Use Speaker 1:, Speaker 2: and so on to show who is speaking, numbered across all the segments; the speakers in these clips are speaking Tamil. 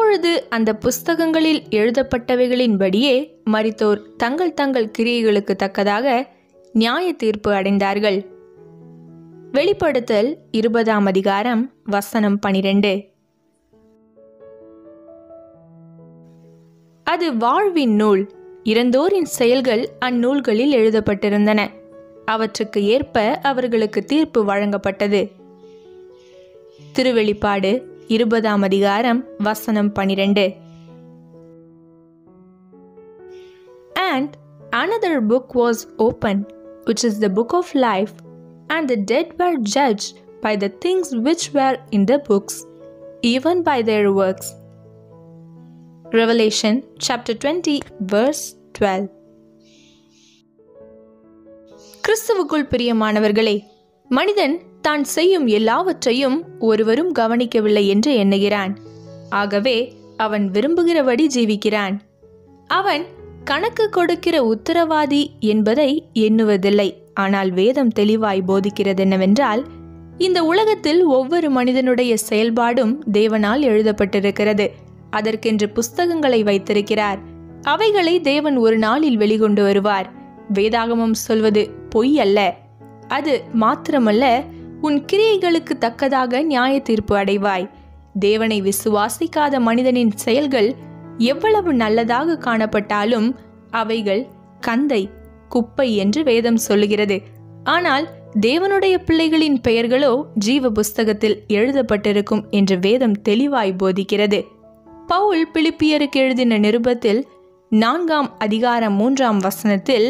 Speaker 1: அப்பொழுது அந்த புஸ்தகங்களில் எழுதப்பட்டவைகளின்படியே மரித்தோர் தங்கள் தங்கள் கிரியைகளுக்கு தக்கதாக நியாய தீர்ப்பு அடைந்தார்கள் வெளிப்படுத்தல் இருபதாம் அதிகாரம் வசனம் பனிரெண்டு அது வாழ்வின் நூல் இறந்தோரின் செயல்கள் அந்நூல்களில் எழுதப்பட்டிருந்தன அவற்றுக்கு ஏற்ப அவர்களுக்கு தீர்ப்பு வழங்கப்பட்டது திருவெளிப்பாடு இருபதாம் அதிகாரம் வசனம் பனிரெண்டு And another book was opened, which is the book of life, and the dead were judged by the things which were in the books, even by their works. Revelation chapter 20, verse 12. கிறிஸ்துவுக்குள் பிரியமானவர்களே மனிதன் தான் செய்யும் எல்லாவற்றையும் ஒருவரும் கவனிக்கவில்லை என்று எண்ணுகிறான் ஆகவே அவன் விரும்புகிறபடி ஜீவிக்கிறான் அவன் கணக்கு கொடுக்கிற உத்தரவாதி என்பதை எண்ணுவதில்லை ஆனால் வேதம் தெளிவாய் போதிக்கிறது என்னவென்றால் இந்த உலகத்தில் ஒவ்வொரு மனிதனுடைய செயல்பாடும் தேவனால் எழுதப்பட்டிருக்கிறது அதற்கென்று புஸ்தகங்களை வைத்திருக்கிறார் அவைகளை தேவன் ஒரு நாளில் வெளிக்கொண்டு வருவார் வேதாகமம் சொல்வது பொய் அல்ல அது மாத்திரமல்ல உன் கிரியைகளுக்கு தக்கதாக நியாய தீர்ப்பு அடைவாய் தேவனை விசுவாசிக்காத மனிதனின் செயல்கள் எவ்வளவு நல்லதாக காணப்பட்டாலும் அவைகள் கந்தை குப்பை என்று வேதம் சொல்லுகிறது ஆனால் தேவனுடைய பிள்ளைகளின் பெயர்களோ ஜீவ புஸ்தகத்தில் எழுதப்பட்டிருக்கும் என்று வேதம் தெளிவாய் போதிக்கிறது பவுல் பிலிப்பியருக்கு எழுதின நிருபத்தில் நான்காம் அதிகாரம் மூன்றாம் வசனத்தில்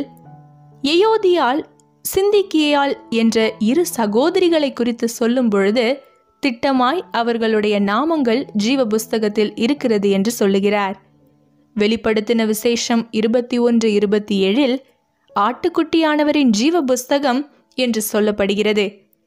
Speaker 1: எயோதியால் சிந்திக்கியால் என்ற இரு சகோதரிகளை குறித்து சொல்லும் பொழுது திட்டமாய் அவர்களுடைய நாமங்கள் ஜீவ புஸ்தகத்தில் இருக்கிறது என்று சொல்லுகிறார் வெளிப்படுத்தின விசேஷம் இருபத்தி ஒன்று இருபத்தி ஏழில் ஆட்டுக்குட்டியானவரின் ஜீவ புஸ்தகம் என்று சொல்லப்படுகிறது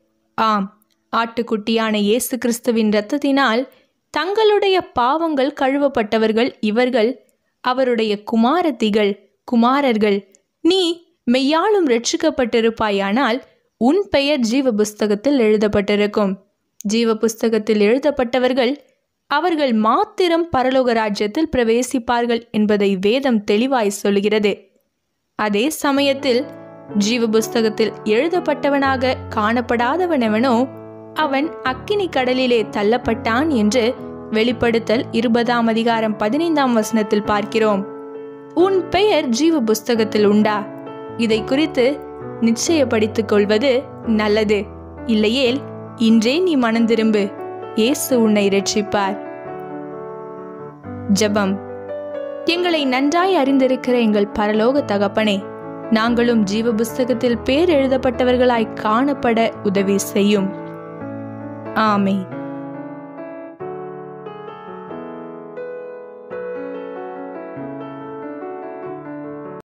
Speaker 1: ஆம் ஆட்டுக்குட்டியான இயேசு கிறிஸ்துவின் இரத்தத்தினால் தங்களுடைய பாவங்கள் கழுவப்பட்டவர்கள் இவர்கள் அவருடைய குமாரத்திகள் குமாரர்கள் நீ மெய்யாலும் ரட்சிக்கப்பட்டிருப்பாயானால் உன் பெயர் ஜீவ புஸ்தகத்தில் எழுதப்பட்டிருக்கும் ஜீவ புஸ்தகத்தில் எழுதப்பட்டவர்கள் அவர்கள் மாத்திரம் பரலோக ராஜ்யத்தில் பிரவேசிப்பார்கள் என்பதை வேதம் தெளிவாய் சொல்கிறது அதே சமயத்தில் ஜீவ புஸ்தகத்தில் எழுதப்பட்டவனாக காணப்படாதவனவனோ அவன் அக்கினி கடலிலே தள்ளப்பட்டான் என்று வெளிப்படுத்தல் இருபதாம் அதிகாரம் பதினைந்தாம் வசனத்தில் பார்க்கிறோம் உன் பெயர் ஜீவ புஸ்தகத்தில் உண்டா இதை குறித்து நிச்சயப்படுத்திக் கொள்வது நல்லது இல்லையேல் இன்றே நீ மனம் திரும்பு இயேசு உன்னை ரட்சிப்பார் ஜெபம் எங்களை நன்றாய் அறிந்திருக்கிற எங்கள் பரலோக தகப்பனே நாங்களும் ஜீவ புஸ்தகத்தில் பேர் எழுதப்பட்டவர்களாய் காணப்பட உதவி செய்யும் ஆமே